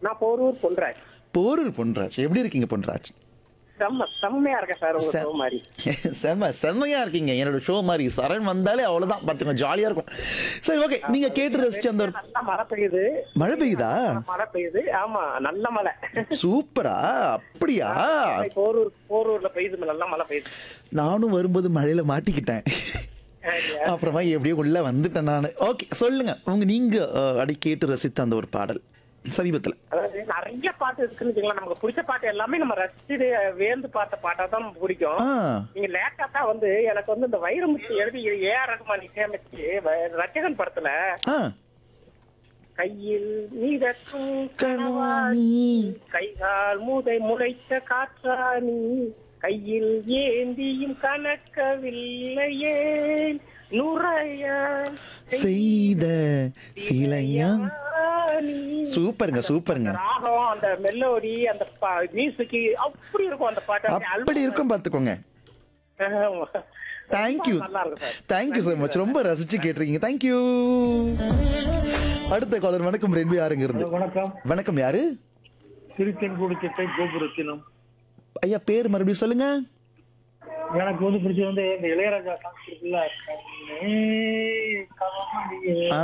நான் போரூர் பொன்ராஜ் போரூர் பொன்ராஜ் எப்படி இருக்கீங்க பொன்ராஜ் செம்ம செம்மையா இருக்கேன் சார் உங்க செ- show மாதிரி செம்ம செம்மையா இருக்கீங்க என்னோட ஷோ மாதிரி சரண் வந்தாலே அவ்வளவுதான் பாத்துங்க ஜாலியா இருக்கும் சரி ஓகே நீங்க கேட்டு ரசிச்ச அந்த ஒரு நல்லா மழை பெய்யுது மழை பெய்யுதா மழை பெய்யுது ஆமா நல்ல மழை சூப்பரா அப்படியா போரூர் போரூர்ல பெய்யுது நல்ல மழை பெய்யுது நானும் வரும்போது மழையில மாட்டிக்கிட்டேன் அப்புறமா எப்படியோ உள்ள வந்துட்டேன் நான் ஓகே சொல்லுங்க உங்க நீங்க அஹ், அடி கேட்டு ரசித்த அந்த ஒரு பாடல் சமீபத்துல அதாவது நிறைய பாட்டு இருக்குன்னு வச்சுக்கலாம் நமக்கு பிடிச்ச பாட்டு எல்லாமே நம்ம ரசிச்சு வேந்து பார்த்த பாட்டா தான் நமக்கு பிடிக்கும் ஆ நீங்க லேட்டா தான் வந்து எனக்கு வந்து இந்த வைரமுத்து எழுதி ஏ ஆர் ரகுமான் இசையமைச்சு வ- ரச்சகன் படத்துல ஆ கையில் நீதக்கும் கனவாணி. கைகால் மூதை முளைத்த காற்றாணி கையில் ஏந்தியும் கணக்கவில்லையே நுரைய செய்த சிலையா சூப்பருங்க சூப்பருங்க ராகம் அந்த மெலோடி அந்த மியூசிக் அப்படி இருக்கும் அந்த பாட்டு அப்படியே அப்படி இருக்கும் பாத்துக்கோங்க ஆமா. தேங்க்யூ நல்லா இருக்கும் சார் தேங்க்யூ so மச் ரொம்ப ரசிச்சு கேட்டிருக்கீங்க தேங்க்யூ அடுத்த காலர் வணக்கம் ரெண்டு யாருங்க இருந்து வணக்கம் வணக்கம் யாரு திருச்செங்கோடு சிட்டை கோபுரத்தினம் ஐயா பேர் மறுபடியும் சொல்லுங்க எனக்கு வந்து பிடிச்சது வந்து இந்த இளையராஜா சாங்ஸ் இருக்குல்ல கண்ணே கவனியே, ஆ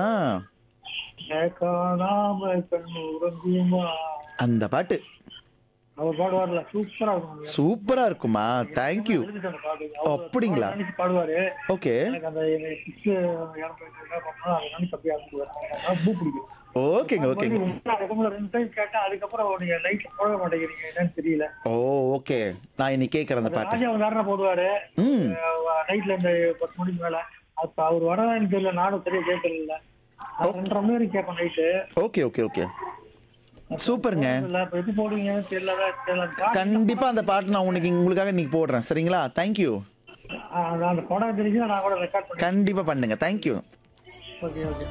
காணாம கண்ணு உறங்குமா அந்த பாட்டு அவர் பாடுவார்ல சூப்பரா இருக்கும் சூப்பரா இருக்குமா தேங்க்யூ எழுதிட்டு அந்த பாட்டு அவர் அப்படிங்களா? நினைச்சு பாடுவாரு ஓகே எனக்கு அந்த சிக்ஸ் இறந்து அதை நினைச்சு அப்படியே அனுப்புவார் எனக்கு ரொம்ப பிடிக்கும் ஓகேங்க ஓகேங்க அதுக்கப்புறம் ரெண்டு டைம் கேட்டேன் அதுக்கப்புறம் நீங்க நைட்ல போட மாட்டேங்கிறீங்க என்னன்னு தெரியல ஓ ஓகே நான் இன்னைக்கு கேட்கறேன் அந்த பாட்டு ராஜா தாரண போடுவாரு ம் நைட்ல இந்த பத்து மணிக்கு மேல அப்ப அவர் வரதான்னு தெரியல நானும் சரியா கேட்கல நான் ரெண்டரை மணி வரைக்கும் கேட்பேன் நைட்டு ஓகே ஓகே ஓகே சூப்பருங்க இல்ல இப்ப எப்படி போடுவீங்கன்னு தெரியல தெரியல கண்டிப்பா அந்த பாட்டு நான் உனக்கு உங்களுக்காக இன்னைக்கு போடுறேன் சரிங்களா தேங்க்யூ ஆ, நான் அந்த படம் தெரிஞ்சு நான் கூட ரெக்கார்ட் பண்ணேன் கண்டிப்பா பண்ணுங்க தேங்க்யூ ஓகே ஓகே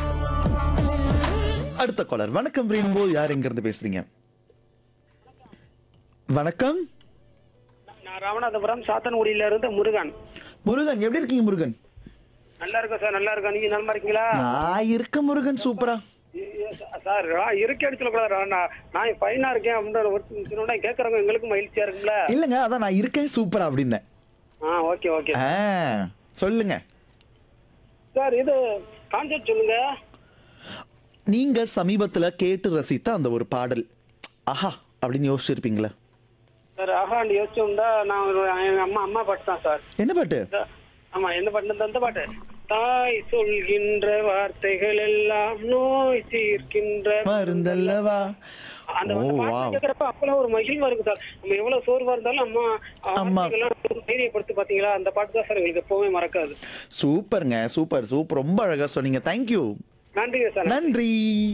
அடுத்த காலர் வணக்கம் ரெயின்போ யார் எங்க இருந்து பேசுறீங்க வணக்கம் நான் ராமநாதபுரம் சாத்தன்குடியில இருந்து முருகன் முருகன் எப்படி இருக்கீங்க முருகன் நல்லா இருக்கேன் சார் நல்லா இருக்கேன் நீங்க நலமா இருக்கீங்களா நான் இருக்க முருகன் சூப்பரா சார் இருக்கேன்னு சொல்லக்கூடாது நான் நான் ஃபைனா இருக்கேன் அப்படின்னு ஒரு சின்ன கேட்கறவங்க எங்களுக்கும் மகிழ்ச்சியா இருக்குல்ல இல்லங்க அதான் நான் இருக்கேன் சூப்பரா அப்படின்னேன் ஆ ஓகே ஓகே ஆ, சொல்லுங்க சார் இது கான்செப்ட் சொல்லுங்க நீங்க சமீபத்துல கேட்டு ரசித்த அந்த ஒரு பாடல் ஆஹா அப்படின்னு யோசிச்சிருப்பீங்களா சார் ஆஹாண்டு யோசிச்சோம்டா நான் ஒரு எங்க அம்மா அம்மா பாட்டு தான் சார் என்ன பாட்டு ஆமா என்ன பாட்டு அந்த பாட்டு தாய் சொல்கின்ற வார்த்தைகள் எல்லாம் நோய் தீர்க்கின்ற மருந்தல்லவா அந்த ஓ அந்த வா பாட்டு கேட்கறப்ப அப்பெல்லாம் ஒரு மகிழ்வா இருக்கு சார் நம்ம எவ்வளவு சோர்வா இருந்தாலும் அம்மா அம்மா. வார்த்தைகள்லாம் தைரியப்படுத்தி பாத்தீங்களா அந்த பாட்டு தான் சார் எங்களுக்கு எப்பவுமே மறக்காது சூப்பருங்க சூப்பர் சூப்பர் ரொம்ப அழகா சொன்னீங்க தேங்க்யூ நன்றிங்க சார் நன்றி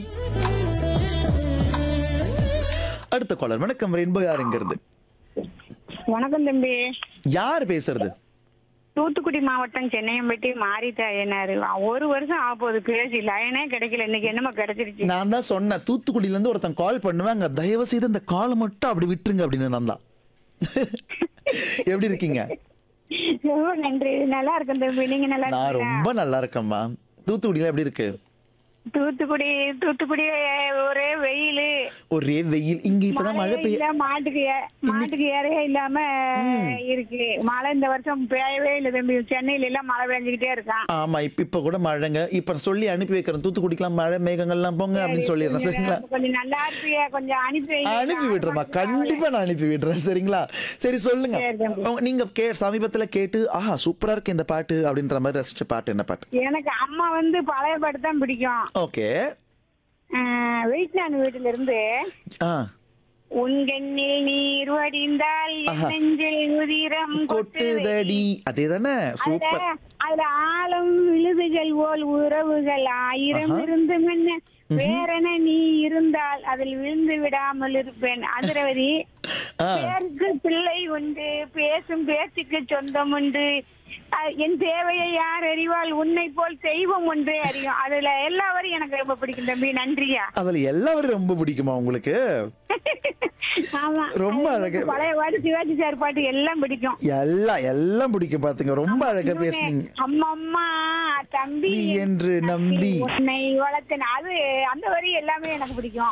அடுத்த காலர் வணக்கம் ரெயின்போ யார் எங்க இருந்து வணக்கம் தம்பி யார் பேசுறது தூத்துக்குடி மாவட்டம் சென்னையம்பட்டி மாறிட்டாயினாரு ஒரு வருஷம் ஆக போகுது பேசி லைனே கிடைக்கல இன்னைக்கு என்னமோ கிடைச்சிருச்சு நான் தான் சொன்னேன் தூத்துக்குடியில இருந்து ஒருத்தன் கால் பண்ணுவாங்க தயவு செய்து இந்த காலை மட்டும் அப்படி விட்டுருங்க அப்படின்னு நான் தான் எப்படி இருக்கீங்க ரொம்ப நன்றி நல்லா இருக்கும் தம்பி நீங்க நல்லா நான் இருக்கீங்களா? ரொம்ப நல்லா இருக்கேன்மா தூத்துக்குடியில எப்படி இருக்கு தூத்துக்குடி தூத்துக்குடி ஒரே வெயில் ஒரே வெயில் இங்க இப்பதான் மழை பெய்ய இல்ல மாட்டுக்கு ஏ- மாட்டுக்கு ஏறையே இல்லாம இருக்கு மழை இந்த வருஷம் பெய்யவே இல்லை தம்பி சென்னையில எல்லாம் மழை பெஞ்சுக்கிட்டே இருக்கான் ஆமா இப்ப இப்ப கூட மழைங்க இப்ப சொல்லி அனுப்பி வைக்கிறேன் தூத்துக்குடிக்கெல்லாம் மழை மேகங்கள்லாம் போங்க அப்படின்னு சொல்லிடுறேன் சரிங்களா கொஞ்சம் நல்லா இருப்பியா கொஞ்சம் அனுப்பி வைங்க. அனுப்பி விடுறேம்மா கண்டிப்பா நான் அனுப்பி விடுறேன் சரிங்களா சரி சொல்லுங்க சரி, தம்பி. உங்க- நீங்க கே சமீபத்துல கேட்டு ஆஹா சூப்பரா இருக்கு இந்த பாட்டு அப்படின்ற மாதிரி ரசிச்ச பாட்டு என்ன பாட்டு எனக்கு அம்மா வந்து பழைய பாட்டு தான் பிடிக்கும் ஓகே வெயிட்லான் வீட்டுல இருந்து ஆ உன் கண்ணில் நீர் வடிந்தால் என் ஆஹா. நெஞ்சில் உதிரம் கொட்டுதடி அதே தானே சூப்பர் அதுல அதுல ஆழம் விழுதுகள் போல் உறவுகள் ஆயிரம் ஆஹா. இருந்து முன்ன வேறென நீ இருந்தால் அதில் விழுந்து விடாமல் இருப்பேன் அதிரவதி ஆ பேருக்கு பிள்ளை உண்டு பேசும் பேச்சுக்கு சொந்தம் உண்டு அஹ் என் தேவையை யார் அறிவால் உன்னை போல் தெய்வம் ஒன்றே அறியும் அதுல எல்லா வரையும் எனக்கு ரொம்ப பிடிக்கும் தம்பி நன்றியா அதுல எல்லாரும் ரொம்ப பிடிக்குமா உங்களுக்கு ஆமா ரொம்ப அது அழகு. பழைய பாட்டு சிவாஜி சார் பாட்டு எல்லாம் பிடிக்கும் எல்லாம் எல்லாம் பிடிக்கும் பாத்துங்க ரொம்ப அழகா பேசுனீங்க அம்மம்மா தம்பி நீ என்று நம்பி உன்னை வளர்த்தேன் அது அந்த வரி எல்லாமே எனக்கு பிடிக்கும்